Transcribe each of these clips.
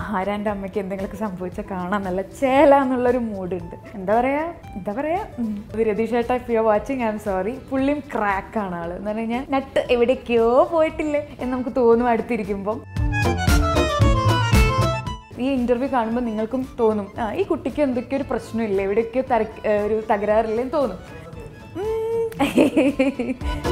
ആരാൻ്റെ അമ്മയ്ക്ക് എന്തെങ്കിലുമൊക്കെ സംഭവിച്ചാൽ കാണാൻ നല്ല ചേല എന്നുള്ളൊരു മൂഡുണ്ട് എന്താ പറയാ എന്താ പറയാ ഉം. ഇത് രതീഷ് ഏട്ടാ if you watching I'm sorry പുള്ളിയും ക്രാക്കാണ് ആള് എന്ന് പറഞ്ഞു കഴിഞ്ഞാൽ നട്ട് എവിടേക്കോ പോയിട്ടില്ലേ എന്ന് നമുക്ക് തോന്നും അടുത്തിരിക്കുമ്പം ഈ ഇന്റർവ്യൂ കാണുമ്പോൾ നിങ്ങൾക്കും തോന്നും ആ ഈ കുട്ടിക്ക് എന്തൊക്കെയോ ഒരു പ്രശ്നമില്ല എവിടെയൊക്കെയോ തര ഒരു തകരാറില്ലെന്ന് തോന്നും ഉം.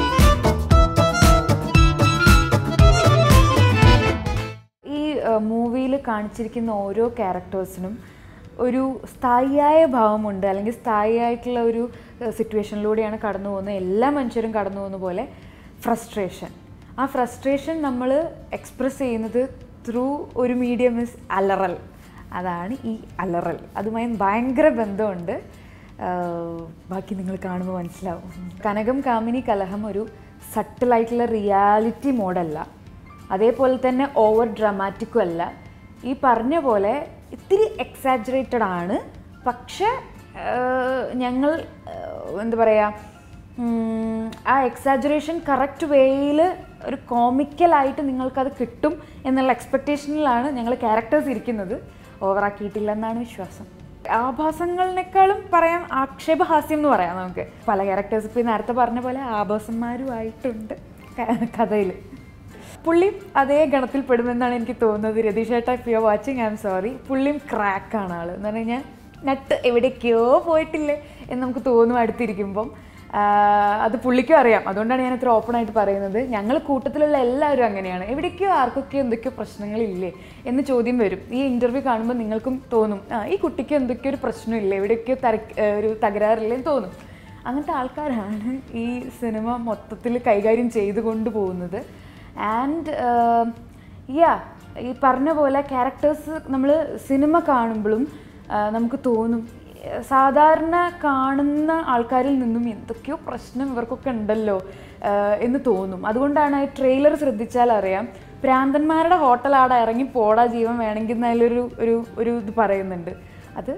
ഈ മൂവിയിൽ കാണിച്ചിരിക്കുന്ന ഓരോ ക്യാരക്ടേഴ്സിനും ഒരു സ്ഥായിയായ ഭാവമുണ്ട് അല്ലെങ്കിൽ സ്ഥായിയായിട്ടുള്ള ഒരു സിറ്റുവേഷനിലൂടെയാണ് കടന്നു പോകുന്നത് എല്ലാ മനുഷ്യരും കടന്നു പോകുന്ന പോലെ ഫ്രസ്ട്രേഷൻ ആ ഫ്രസ്ട്രേഷൻ നമ്മൾ എക്സ്പ്രസ് ചെയ്യുന്നത് ത്രൂ ഒരു മീഡിയം ഇസ് അലറൽ അതാണ് ഈ അലറൽ അതുമായി ഭയങ്കര ബന്ധമുണ്ട് ആഹ് ബാക്കി നിങ്ങൾ കാണുമ്പോൾ മനസ്സിലാവും കനകം കാമിനി കലഹം ഒരു സട്ടിലായിട്ടുള്ള റിയാലിറ്റി മോഡല്ല അതേപോലെ തന്നെ ഓവർ ഡ്രാമാറ്റിക്കും അല്ല ഈ പറഞ്ഞ പോലെ ഇത്തിരി എക്സാജറേറ്റഡ് ആണ് പക്ഷെ ആഹ് ഞങ്ങൾ ആഹ് എന്താ പറയുക ഉം, ആ എക്സാജറേഷൻ കറക്റ്റ് വേയിൽ ഒരു കോമിക്കലായിട്ട് നിങ്ങൾക്കത് കിട്ടും എന്നുള്ള എക്സ്പെക്റ്റേഷനിലാണ് ഞങ്ങൾ ക്യാരക്ടേഴ്സ് ഇരിക്കുന്നത് ഓവറാക്കിയിട്ടില്ല എന്നാണ് വിശ്വാസം ആഭാസങ്ങളിനേക്കാളും പറയാം ആക്ഷേപഹാസ്യം എന്ന് പറയാം നമുക്ക് പല ക്യാരക്ടേഴ്സ് ഇപ്പോൾ ഈ നേരത്തെ പറഞ്ഞ പോലെ ആഭാസന്മാരുമായിട്ടുണ്ട് കഥയിൽ പുള്ളിയും അതേ ഗണത്തിൽ പെടുമെന്നാണ് എനിക്ക് തോന്നുന്നത് രതീഷ് ഏട്ടാ if you watching I'm sorry പുള്ളിയും ക്രാക്കാണ് ആള് എന്ന് പറഞ്ഞു കഴിഞ്ഞാൽ നട്ട് എവിടേക്കോ പോയിട്ടില്ലേ എന്ന് നമുക്ക് തോന്നും അടുത്തിരിക്കുമ്പം ആഹ് അത് പുള്ളിക്കും അറിയാം അതുകൊണ്ടാണ് ഞാൻ ഇത്ര ഓപ്പൺ ആയിട്ട് പറയുന്നത് ഞങ്ങൾ കൂട്ടത്തിലുള്ള എല്ലാവരും അങ്ങനെയാണ് എവിടേക്കോ ആർക്കൊക്കെയോ എന്തൊക്കെയോ പ്രശ്നങ്ങളില്ലേ എന്ന് ചോദ്യം വരും ഈ ഇൻ്റർവ്യൂ കാണുമ്പോൾ നിങ്ങൾക്കും തോന്നും ആ ഈ കുട്ടിക്ക് എന്തൊക്കെയോ ഒരു പ്രശ്നമില്ലേ എവിടേക്കോ തര ഒരു തകരാറില്ലെന്ന് തോന്നും അങ്ങനത്തെ ആൾക്കാരാണ് ഈ സിനിമ മൊത്തത്തിൽ കൈകാര്യം ചെയ്തു കൊണ്ടുപോകുന്നത് ആൻഡ് യാ ഈ പറഞ്ഞ പോലെ ക്യാരക്ടേഴ്സ് നമ്മൾ സിനിമ കാണുമ്പോഴും ആ, നമുക്ക് തോന്നും ഏർ സാധാരണ കാണുന്ന ആൾക്കാരിൽ നിന്നും എന്തൊക്കെയോ പ്രശ്നം ഇവർക്കൊക്കെ ഉണ്ടല്ലോ ആ, എന്ന് തോന്നും അതുകൊണ്ടാണ് ഈ ട്രെയിലർ ശ്രദ്ധിച്ചാൽ അറിയാം പ്രാന്തന്മാരുടെ ഹോട്ടൽ ആടെ ഇറങ്ങി പോടാ ജീവൻ വേണമെങ്കിൽ എന്നതിലൊരു ഒരു ഒരു ഇത് പറയുന്നുണ്ട് അത്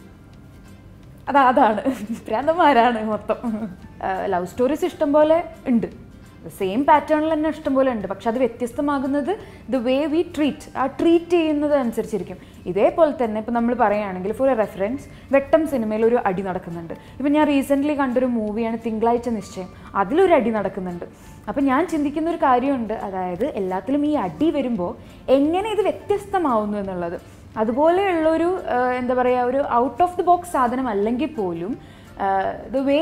അതാ അതാണ് ഭ്രാന്തന്മാരാണ് മൊത്തം ലവ് സ്റ്റോറീസ് ഇഷ്ടം പോലെ ഉണ്ട് സെയിം പാറ്റേണിൽ തന്നെ ഇഷ്ടം പോലെ ഉണ്ട് പക്ഷെ അത് വ്യത്യസ്തമാകുന്നത് ദ വേ വി ട്രീറ്റ് ആ ട്രീറ്റ് ചെയ്യുന്നത് അനുസരിച്ചിരിക്കും ഇതേപോലെ തന്നെ ഇപ്പം നമ്മൾ പറയുകയാണെങ്കിൽ ഫോർ എ റെഫറൻസ് വെട്ടം സിനിമയിൽ ഒരു അടി നടക്കുന്നുണ്ട് ഇപ്പം ഞാൻ റീസെൻ്റ്ലി കണ്ടൊരു മൂവിയാണ് തിങ്കളാഴ്ച നിശ്ചയം അതിലൊരു അടി നടക്കുന്നുണ്ട് അപ്പം ഞാൻ ചിന്തിക്കുന്ന ഒരു കാര്യമുണ്ട് അതായത് എല്ലാത്തിലും ഈ അടി വരുമ്പോൾ എങ്ങനെ ഇത് വ്യത്യസ്തമാവുന്നു എന്നുള്ളത് അതുപോലെയുള്ളൊരു ആ, എന്താ പറയുക ഒരു ഔട്ട് ഓഫ് ദി ബോക്സ് സാധനം അല്ലെങ്കിൽ പോലും ദ വേ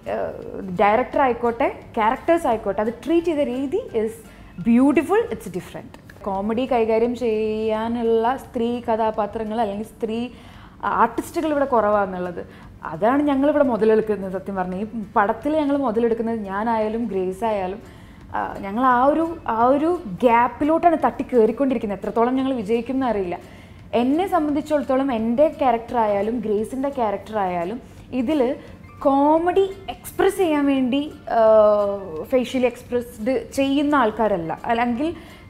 ഡയറക്ടർ ആയിക്കോട്ടെ ക്യാരക്ടേഴ്സ് ആയിക്കോട്ടെ അത് ട്രീറ്റ് ചെയ്ത രീതി is beautiful it's different comedy കൈകാര്യം ചെയ്യാനുള്ള സ്ത്രീ കഥാപാത്രങ്ങൾ അല്ലെങ്കിൽ സ്ത്രീ ആർട്ടിസ്റ്റുകൾ ഇവിടെ കുറവാന്നുള്ളത് അതാണ് ഞങ്ങളിവിടെ മുതലെടുക്കുന്നത് സത്യം പറഞ്ഞാൽ ഈ പടത്തിൽ ഞങ്ങൾ മുതലെടുക്കുന്നത് ഞാനായാലും ഗ്രേസ് ആയാലും ആ, ഞങ്ങൾ ആ ഒരു ആ ഒരു ഗ്യാപ്പിലോട്ടാണ് തട്ടി കയറിക്കൊണ്ടിരിക്കുന്നത് എത്രത്തോളം ഞങ്ങൾ വിജയിക്കും എന്നറിയില്ല എന്നെ സംബന്ധിച്ചിടത്തോളം എൻ്റെ ക്യാരക്ടർ ആയാലും ഗ്രേസിൻ്റെ ക്യാരക്ടർ ആയാലും ഇതിൽ കോമഡി എക്സ്പ്രസ് ചെയ്യാൻ വേണ്ടി ഫേഷ്യലി എക്സ്പ്രസ്ഡ് ചെയ്യുന്ന ആൾക്കാരല്ല അല്ലെങ്കിൽ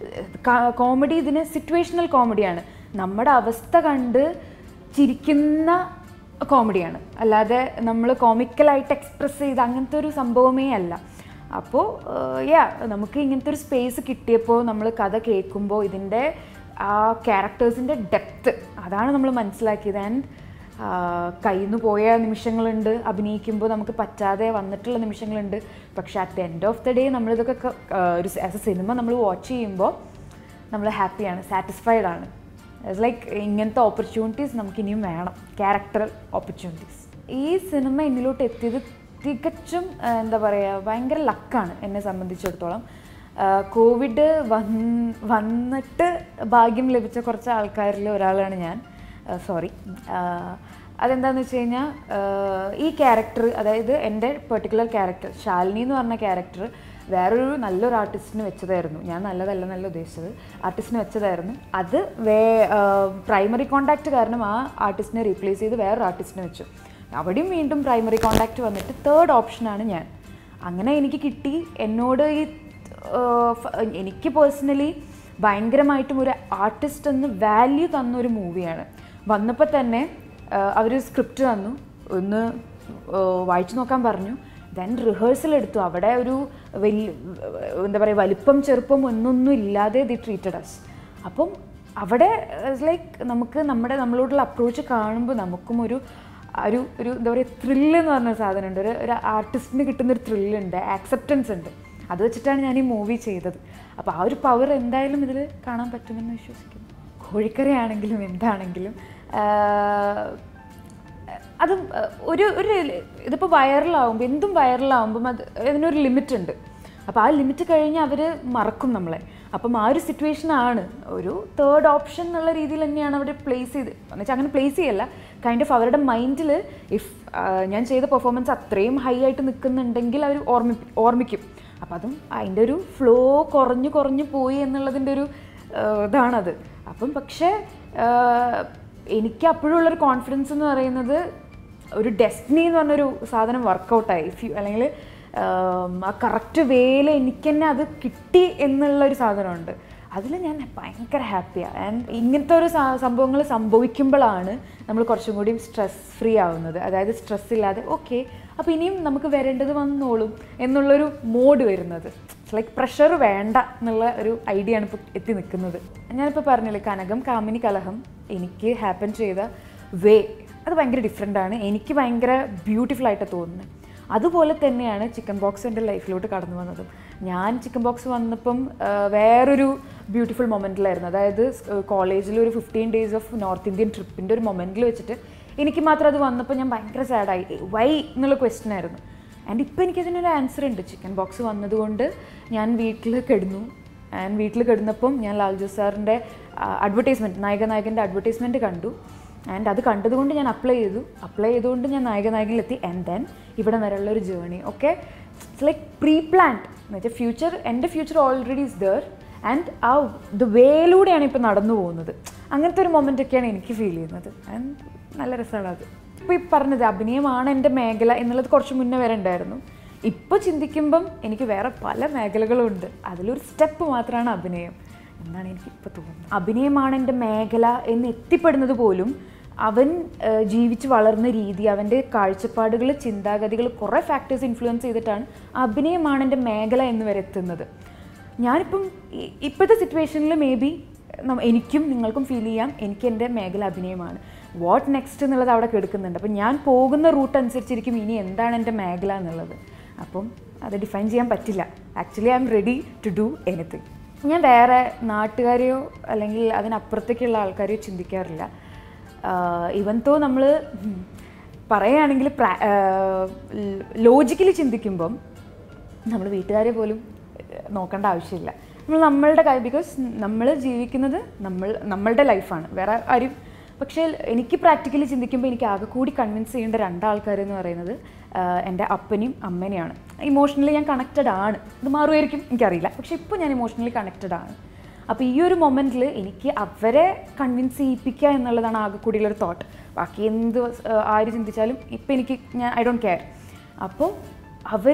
കോമഡി ഇതിന് സിറ്റുവേഷണൽ കോമഡിയാണ് നമ്മുടെ അവസ്ഥ കണ്ട് ചിരിക്കുന്ന കോമഡിയാണ് അല്ലാതെ നമ്മൾ കോമിക്കലായിട്ട് എക്സ്പ്രസ് ചെയ്ത് അങ്ങനത്തെ ഒരു സംഭവമേ അല്ല അപ്പോൾ യാ നമുക്ക് ഇങ്ങനത്തെ ഒരു സ്പേസ് കിട്ടിയപ്പോൾ നമ്മൾ കഥ കേൾക്കുമ്പോൾ ഇതിൻ്റെ ആ ക്യാരക്ടേഴ്സിൻ്റെ ഡെപ്ത്ത് അതാണ് നമ്മൾ മനസ്സിലാക്കിയത് ആൻഡ് കയ്യിൽ നിന്ന് പോയ നിമിഷങ്ങളുണ്ട് അഭിനയിക്കുമ്പോൾ നമുക്ക് പറ്റാതെ വന്നിട്ടുള്ള നിമിഷങ്ങളുണ്ട് പക്ഷെ at the end of the day നമ്മളിതൊക്കെ ക- ആ, ഒരു ആസ് എ സിനിമ നമ്മൾ വാച്ച് ചെയ്യുമ്പോൾ നമ്മൾ ഹാപ്പിയാണ് സാറ്റിസ്ഫൈഡ് ആണ് ഇറ്റ്സ് ലൈക്ക് ഇങ്ങനത്തെ ഓപ്പർച്യൂണിറ്റീസ് നമുക്ക് ഇനിയും വേണം ക്യാരക്ടറൽ ഓപ്പർച്യൂണിറ്റീസ് ഈ സിനിമ എന്നിലോട്ട് എത്തിയത് തികച്ചും ആ, എന്താ പറയുക ഭയങ്കര ലക്കാണ് എന്നെ സംബന്ധിച്ചിടത്തോളം ആ, കോവിഡ് വന്ന് വന്നിട്ട് ഭാഗ്യം ലഭിച്ച കുറച്ച് ആൾക്കാരിൽ ഒരാളാണ് ഞാൻ സോറി അതെന്താണെന്ന് വെച്ച് കഴിഞ്ഞാൽ ഈ ക്യാരക്ടർ അതായത് എൻ്റെ പെർട്ടിക്കുലർ ക്യാരക്ടർ ശാലിനി എന്ന് പറഞ്ഞ ക്യാരക്ടർ വേറൊരു നല്ലൊരു ആർട്ടിസ്റ്റിന് വെച്ചതായിരുന്നു ഞാൻ നല്ലതല്ല നല്ല ഉദ്ദേശിച്ചത് ആർട്ടിസ്റ്റിന് വെച്ചതായിരുന്നു അത് വേ പ്രൈമറി കോണ്ടാക്ട് കാരണം ആ ആർട്ടിസ്റ്റിനെ റീപ്ലേസ് ചെയ്ത് വേറൊരു ആർട്ടിസ്റ്റിനെ വെച്ചു അവിടെയും വീണ്ടും പ്രൈമറി കോണ്ടാക്ട് വന്നിട്ട് തേർഡ് ഓപ്ഷനാണ് ഞാൻ അങ്ങനെ എനിക്ക് കിട്ടി എന്നോട് ഈ ആഹ് ഫ- എനിക്ക് പേഴ്സണലി ഭയങ്കരമായിട്ടും ഒരു ആർട്ടിസ്റ്റ് എന്ന് വാല്യൂ തന്ന ഒരു മൂവിയാണ് വന്നപ്പോൾ തന്നെ അവർ സ്ക്രിപ്റ്റ് തന്നു ഒന്ന് ആഹ് വായിച്ചു നോക്കാൻ പറഞ്ഞു ദെൻ റിഹേഴ്സൽ എടുത്തു അവിടെ ഒരു വലിയ എന്താ പറയുക വലിപ്പം ചെറുപ്പം ഒന്നൊന്നും ഇല്ലാതെ ദി ട്രീറ്റഡ് അസ് അപ്പം അവിടെ ലൈക്ക് നമുക്ക് നമ്മുടെ നമ്മളോടുള്ള അപ്രോച്ച് കാണുമ്പോൾ നമുക്കും ഒരു ഒരു ഒരു എന്താ പറയുക ത്രില്ല് എന്ന് പറഞ്ഞ സാധനമുണ്ട് ഒരു ഒരു ആർട്ടിസ്റ്റിന് കിട്ടുന്നൊരു ത്രില്ലുണ്ട് ആക്സെപ്റ്റൻസ് ഉണ്ട് അത് വെച്ചിട്ടാണ് ഞാൻ ഈ മൂവി ചെയ്തത് അപ്പോൾ ആ ഒരു പവർ എന്തായാലും ഇതിൽ കാണാൻ പറ്റുമെന്ന് വിശ്വസിക്കുന്നു കോഴിക്കറി ആണെങ്കിലും എന്താണെങ്കിലും ആഹ്, അതും അഹ്, ഒരു ഒരു ഇതിപ്പോൾ വൈറലാവുമ്പോൾ എന്തും വൈറലാവുമ്പം അത് അതിനൊരു ലിമിറ്റ് ഉണ്ട് അപ്പോൾ ആ ലിമിറ്റ് കഴിഞ്ഞ് അവർ മറക്കും നമ്മളെ അപ്പം ആ ഒരു സിറ്റുവേഷൻ ആണ് ഒരു തേർഡ് ഓപ്ഷൻ എന്നുള്ള രീതിയിൽ തന്നെയാണ് അവർ പ്ലേസ് ചെയ്ത് എന്ന് വെച്ചാൽ അങ്ങനെ പ്ലേസ് ചെയ്യല്ല കൈൻഡ് ഓഫ് അവരുടെ മൈൻഡിൽ ഇഫ് ഞാൻ ചെയ്ത പെർഫോമൻസ് അത്രയും ഹൈ ആയിട്ട് നിൽക്കുന്നുണ്ടെങ്കിൽ അവർ ഓർമ്മി ഓർമ്മിക്കും അപ്പം അതും അതിൻ്റെ ഒരു ഫ്ലോ കുറഞ്ഞു കുറഞ്ഞു പോയി എന്നുള്ളതിൻ്റെ ഒരു ആഹ്, ഇതാണത് അപ്പം പക്ഷേ ആഹ്, എനിക്ക് അപ്പോഴുള്ളൊരു കോൺഫിഡൻസ് എന്ന് പറയുന്നത് ഒരു ഡെസ്റ്റിനി എന്ന് പറഞ്ഞൊരു സാധനം വർക്കൗട്ടായി ഇഫ് യു അല്ലെങ്കിൽ ആം, ആ കറക്റ്റ് വേയിൽ എനിക്ക് തന്നെ അത് കിട്ടി എന്നുള്ളൊരു സാധനമുണ്ട് അതിൽ ഞാൻ ഭയങ്കര ഹാപ്പിയാണ് ആൻഡ് ഇങ്ങനത്തെ ഒരു സംഭവങ്ങൾ സംഭവിക്കുമ്പോഴാണ് നമ്മൾ കുറച്ചും കൂടി സ്ട്രെസ് ഫ്രീ ആവുന്നത് അതായത് സ്ട്രെസ് ഇല്ലാതെ ഓക്കെ അപ്പോൾ ഇനിയും നമുക്ക് വരേണ്ടത് വന്നോളും എന്നുള്ളൊരു മോഡ് വരുന്നത് ലൈക്ക് പ്രഷർ വേണ്ട എന്നുള്ള ഒരു ഐഡിയ ആണ് ഇപ്പോൾ എത്തി നിൽക്കുന്നത് ഞാനിപ്പോൾ പറഞ്ഞില്ലേ കനകം കാമിനി കലഹം എനിക്ക് ഹാപ്പൻ ചെയ്ത വേ അത് ഭയങ്കര ഡിഫറെൻ്റ് ആണ് എനിക്ക് ഭയങ്കര ബ്യൂട്ടിഫുൾ ആയിട്ട് തോന്നുന്നത് അതുപോലെ തന്നെയാണ് ചിക്കൻ ബോക്സ് എൻ്റെ ലൈഫിലോട്ട് കടന്നു വന്നതും ഞാൻ ചിക്കൻ ബോക്സ് വന്നപ്പം ആ, വേറൊരു ബ്യൂട്ടിഫുൾ മൊമെൻറ്റിലായിരുന്നു അതായത് കോളേജിൽ ഒരു fifteen days of north Indian ട്രിപ്പിൻ്റെ ഒരു മൊമെൻറ്റിൽ വെച്ചിട്ട് എനിക്ക് മാത്രം അത് വന്നപ്പോൾ ഞാൻ ഭയങ്കര സാഡായി വൈ എന്നുള്ള ക്വസ്റ്റ്യൻ ആയിരുന്നു ആൻഡ് ഇപ്പോൾ എനിക്കതിനൊരു ആൻസർ ഉണ്ട് ചിക്കൻ ബോക്സ് വന്നതുകൊണ്ട് ഞാൻ വീട്ടിൽ കിടന്നു ആൻഡ് വീട്ടിൽ കിടന്നപ്പം ഞാൻ ലാൽജു സാറിൻ്റെ അഡ്വർടൈസ്മെൻറ്റ് നായക നായകൻ്റെ അഡ്വർടൈസ്മെൻറ്റ് കണ്ടു ആൻഡ് അത് കണ്ടതുകൊണ്ട് ഞാൻ അപ്ലൈ ചെയ്തു അപ്ലൈ ചെയ്തുകൊണ്ട് ഞാൻ നായക നായകനിലെത്തി ആൻഡ് ദെൻ ഇവിടെ വരെയുള്ള ഒരു journey okay it's like pre planned എന്ന് വെച്ചാൽ ഫ്യൂച്ചർ എൻ്റെ future already is there and ah the വേയിലൂടെയാണ് ഇപ്പോൾ നടന്നു പോകുന്നത് അങ്ങനത്തെ ഒരു മൊമെൻ്റ് ഒക്കെയാണ് എനിക്ക് ഫീൽ ചെയ്യുന്നത് ആൻഡ് നല്ല രസമാണ് അത് ഇപ്പോൾ ഈ പറഞ്ഞത് അഭിനയമാണ് എൻ്റെ മേഖല എന്നുള്ളത് കുറച്ച് മുന്നേ വരെ ഉണ്ടായിരുന്നു ഇപ്പോൾ ചിന്തിക്കുമ്പം എനിക്ക് വേറെ പല മേഖലകളും ഉണ്ട് അതിലൊരു സ്റ്റെപ്പ് മാത്രമാണ് അഭിനയം എന്നാണ് എനിക്ക് ഇപ്പോൾ തോന്നുന്നത് അഭിനയമാണ് എൻ്റെ മേഖല എന്ന് എത്തിപ്പെടുന്നത് പോലും അവൻ ആ, ജീവിച്ച് വളർന്ന രീതി അവൻ്റെ കാഴ്ചപ്പാടുകൾ ചിന്താഗതികൾ കുറേ ഫാക്ടേഴ്സ് ഇൻഫ്ലുവൻസ് ചെയ്തിട്ടാണ് അഭിനയമാണ് എൻ്റെ മേഖല എന്ന് വരെ എത്തുന്നത് ഞാനിപ്പം ഇ- ഇപ്പോഴത്തെ സിറ്റുവേഷനിൽ മേ ബി എനിക്കും നിങ്ങൾക്കും ഫീൽ ചെയ്യാം എനിക്ക് എൻ്റെ മേഖല അഭിനയമാണ് വാട്ട് നെക്സ്റ്റ് എന്നുള്ളത് അവിടെ കിടക്കുന്നുണ്ട് അപ്പം ഞാൻ പോകുന്ന റൂട്ട് അനുസരിച്ചിരിക്കും ഇനി എന്താണ് എൻ്റെ മേഖല എന്നുള്ളത് അപ്പം അത് ഡിഫൈൻ ചെയ്യാൻ പറ്റില്ല actually I'm ready to do anything ഞാൻ വേറെ നാട്ടുകാരെയോ അല്ലെങ്കിൽ അതിനപ്പുറത്തേക്കുള്ള ആൾക്കാരെയോ ചിന്തിക്കാറില്ല ഇവൻ തോ നമ്മൾ പറയുകയാണെങ്കിൽ ലോജിക്കലി ചിന്തിക്കുമ്പം നമ്മൾ വീട്ടുകാരെ പോലും ഏഹ്, നോക്കേണ്ട ആവശ്യമില്ല നമ്മൾ നമ്മളുടെ കാര്യം ബിക്കോസ് നമ്മൾ ജീവിക്കുന്നത് നമ്മൾ നമ്മളുടെ ലൈഫാണ് വേറെ ആരും പക്ഷേ എനിക്ക് പ്രാക്ടിക്കലി ചിന്തിക്കുമ്പോൾ എനിക്ക് ആകെ കൂടി കൺവിൻസ് ചെയ്യേണ്ട രണ്ടാൾക്കാർ എന്ന് പറയുന്നത് ആഹ്, എൻ്റെ അപ്പനെയും അമ്മനെയാണ് ഇമോഷണലി ഞാൻ കണക്റ്റഡ് ആണ് ഇത് മാറുമായിരിക്കും എനിക്കറിയില്ല പക്ഷേ ഇപ്പോൾ ഞാൻ ഇമോഷണലി കണക്റ്റഡ് ആണ് അപ്പോൾ ഈ ഒരു മൊമെൻറ്റിൽ എനിക്ക് അവരെ കൺവിൻസ് ചെയ്യിപ്പിക്കുക എന്നുള്ളതാണ് ആകെ കൂടിയുള്ളൊരു തോട്ട് ബാക്കി എന്ത് ആഹ്, ആര് ചിന്തിച്ചാലും ഇപ്പം എനിക്ക് ഞാൻ ഐ ഡോണ്ട് കെയർ അപ്പോൾ അവർ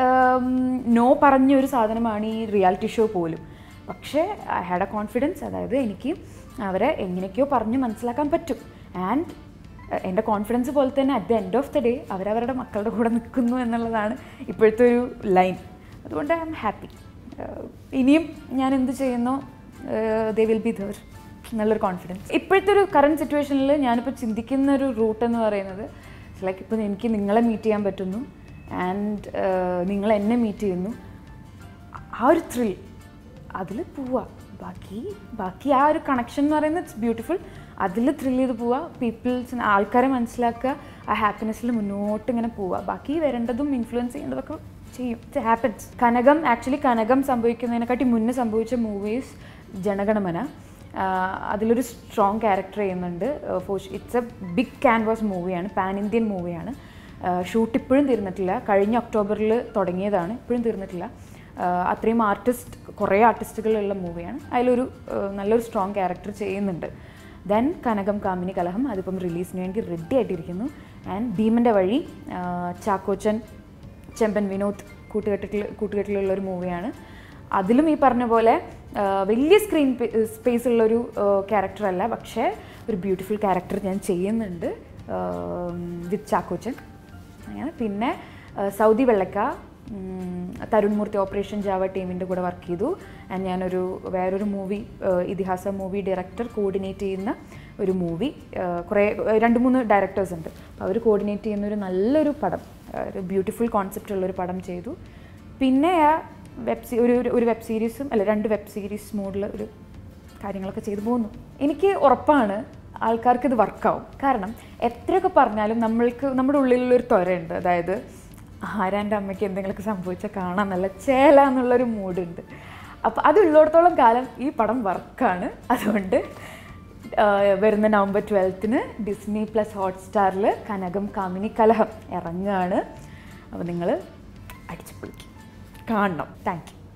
നോ പറഞ്ഞ ഒരു സാധനമാണ് ഈ റിയാലിറ്റി ഷോ പോലും പക്ഷേ ഐ ഹാഡ് എ കോൺഫിഡൻസ് അതായത് എനിക്ക് അവരെ എങ്ങനെയൊക്കെയോ പറഞ്ഞ് മനസ്സിലാക്കാൻ പറ്റും ആൻഡ് എൻ്റെ കോൺഫിഡൻസ് പോലെ തന്നെ at the end of the day അവരവരുടെ മക്കളുടെ കൂടെ നിൽക്കുന്നു എന്നുള്ളതാണ് ഇപ്പോഴത്തെ ഒരു ലൈൻ അതുകൊണ്ട് ഐ എം ഹാപ്പി ഇനിയും ഞാൻ എന്ത് ചെയ്യുന്നോ ദേ വിൽ ബി ദർ എന്നുള്ളൊരു കോൺഫിഡൻസ് ഇപ്പോഴത്തെ ഒരു കറണ്ട് സിറ്റുവേഷനിൽ ഞാനിപ്പോൾ ചിന്തിക്കുന്ന ഒരു റൂട്ട് എന്ന് പറയുന്നത് ലൈക്ക് ഇപ്പോൾ എനിക്ക് നിങ്ങളെ മീറ്റ് ചെയ്യാൻ പറ്റുന്നു ആൻഡ് നിങ്ങൾ എന്നെ മീറ്റ് ചെയ്യുന്നു ആ ഒരു ത്രിൽ അതിൽ പോവുക ബാക്കി ബാക്കി ആ ഒരു കണക്ഷൻ എന്ന് പറയുന്നത് ഇറ്റ്സ് ബ്യൂട്ടിഫുൾ അതിൽ ത്രിൽ ചെയ്ത് പോവുക പീപ്പിൾസ് ആൾക്കാരെ മനസ്സിലാക്കുക ആ ഹാപ്പിനെസ്സിൽ മുന്നോട്ട് ഇങ്ങനെ പോവുക ബാക്കി വരേണ്ടതും ഇൻഫ്ലുവൻസ് ചെയ്യേണ്ടതൊക്കെ ചെയ്യും it happens Kanakam actually Kanakam സംഭവിക്കുന്നതിനെക്കാട്ടി മുന്നേ സംഭവിച്ച മൂവീസ് ജനഗണമന ആഹ് അതിലൊരു സ്ട്രോങ് ക്യാരക്ടർ ചെയ്യുന്നുണ്ട് ഇറ്റ്സ് എ ബിഗ് ക്യാൻവാസ് മൂവിയാണ് പാൻ ഇന്ത്യൻ മൂവിയാണ് ഷൂട്ട് ഇപ്പോഴും തീർന്നിട്ടില്ല കഴിഞ്ഞ ഒക്ടോബറിൽ തുടങ്ങിയതാണ് ഇപ്പോഴും തീർന്നിട്ടില്ല ആഹ് അത്രയും ആർട്ടിസ്റ്റ് കുറേ ആർട്ടിസ്റ്റുകളുള്ള മൂവിയാണ് അതിലൊരു ആഹ് നല്ലൊരു സ്ട്രോങ് ക്യാരക്ടർ ചെയ്യുന്നുണ്ട് ദെൻ കനകം കാമിനി കലഹം അതിപ്പം റിലീസിന് വേണ്ടി റെഡി ആയിട്ടിരിക്കുന്നു ആൻഡ് ഭീമൻ്റെ വഴി ആഹ് ചാക്കോച്ചൻ ചെമ്പൻ വിനോദ് കൂട്ടുകെട്ടിൽ കൂട്ടുകെട്ടിലുള്ള ഒരു മൂവിയാണ് അതിലും ഈ പറഞ്ഞ പോലെ ആ, വലിയ സ്ക്രീൻ സ്പേസ് ഉള്ളൊരു ക്യാരക്ടറല്ല പക്ഷേ ഒരു ബ്യൂട്ടിഫുൾ ക്യാരക്ടർ ഞാൻ ചെയ്യുന്നുണ്ട് വിത്ത് ചാക്കോച്ചൻ അങ്ങനെ പിന്നെ ആ, സൗദി വെള്ളക്ക ഉം, തരുൺ മൂർത്തി ഓപ്പറേഷൻ ജാവ ടീമിൻ്റെ കൂടെ വർക്ക് ചെയ്തു ആൻഡ് ഞാനൊരു വേറൊരു മൂവി ഇതിഹാസ മൂവി ഡയറക്ടർ കോർഡിനേറ്റ് ചെയ്യുന്ന ഒരു മൂവി കുറേ രണ്ട് മൂന്ന് ഡയറക്ടേഴ്സ് ഉണ്ട് അപ്പോൾ അവർ കോർഡിനേറ്റ് ചെയ്യുന്ന ഒരു നല്ലൊരു പടം ആ, ഒരു ബ്യൂട്ടിഫുൾ കോൺസെപ്റ്റ് ഉള്ളൊരു പടം ചെയ്തു പിന്നെ ആ വെബ് സീ ഒരു ഒരു- ഒരു വെബ് സീരീസും അല്ല രണ്ട് വെബ് സീരീസ് മോഡിൽ ഒരു കാര്യങ്ങളൊക്കെ ചെയ്തു പോകുന്നു എനിക്ക് ഉറപ്പാണ് ആൾക്കാർക്ക് ഇത് വർക്കാവും കാരണം എത്രയൊക്കെ പറഞ്ഞാലും നമ്മൾക്ക് നമ്മുടെ ഉള്ളിലുള്ളൊരു ത്വരയുണ്ട് അതായത് ആരാൻ്റെ അമ്മയ്ക്ക് എന്തെങ്കിലുമൊക്കെ സംഭവിച്ചാൽ കാണാൻ നല്ല ചേല എന്നുള്ളൊരു മൂഡുണ്ട് അപ്പോൾ അതുള്ളിടത്തോളം കാലം ഈ പടം വർക്കാണ് അതുകൊണ്ട് ആഹ് വരുന്ന നവംബർ ട്വൽത്തിന് ഡിസ്നി പ്ലസ് ഹോട്ട്സ്റ്റാറിൽ കനകം കാമിനി കലഹം ഇറങ്ങുകയാണ് അപ്പോൾ നിങ്ങൾ അടിച്ചു പൊളിക്കും കാണണം താങ്ക് യു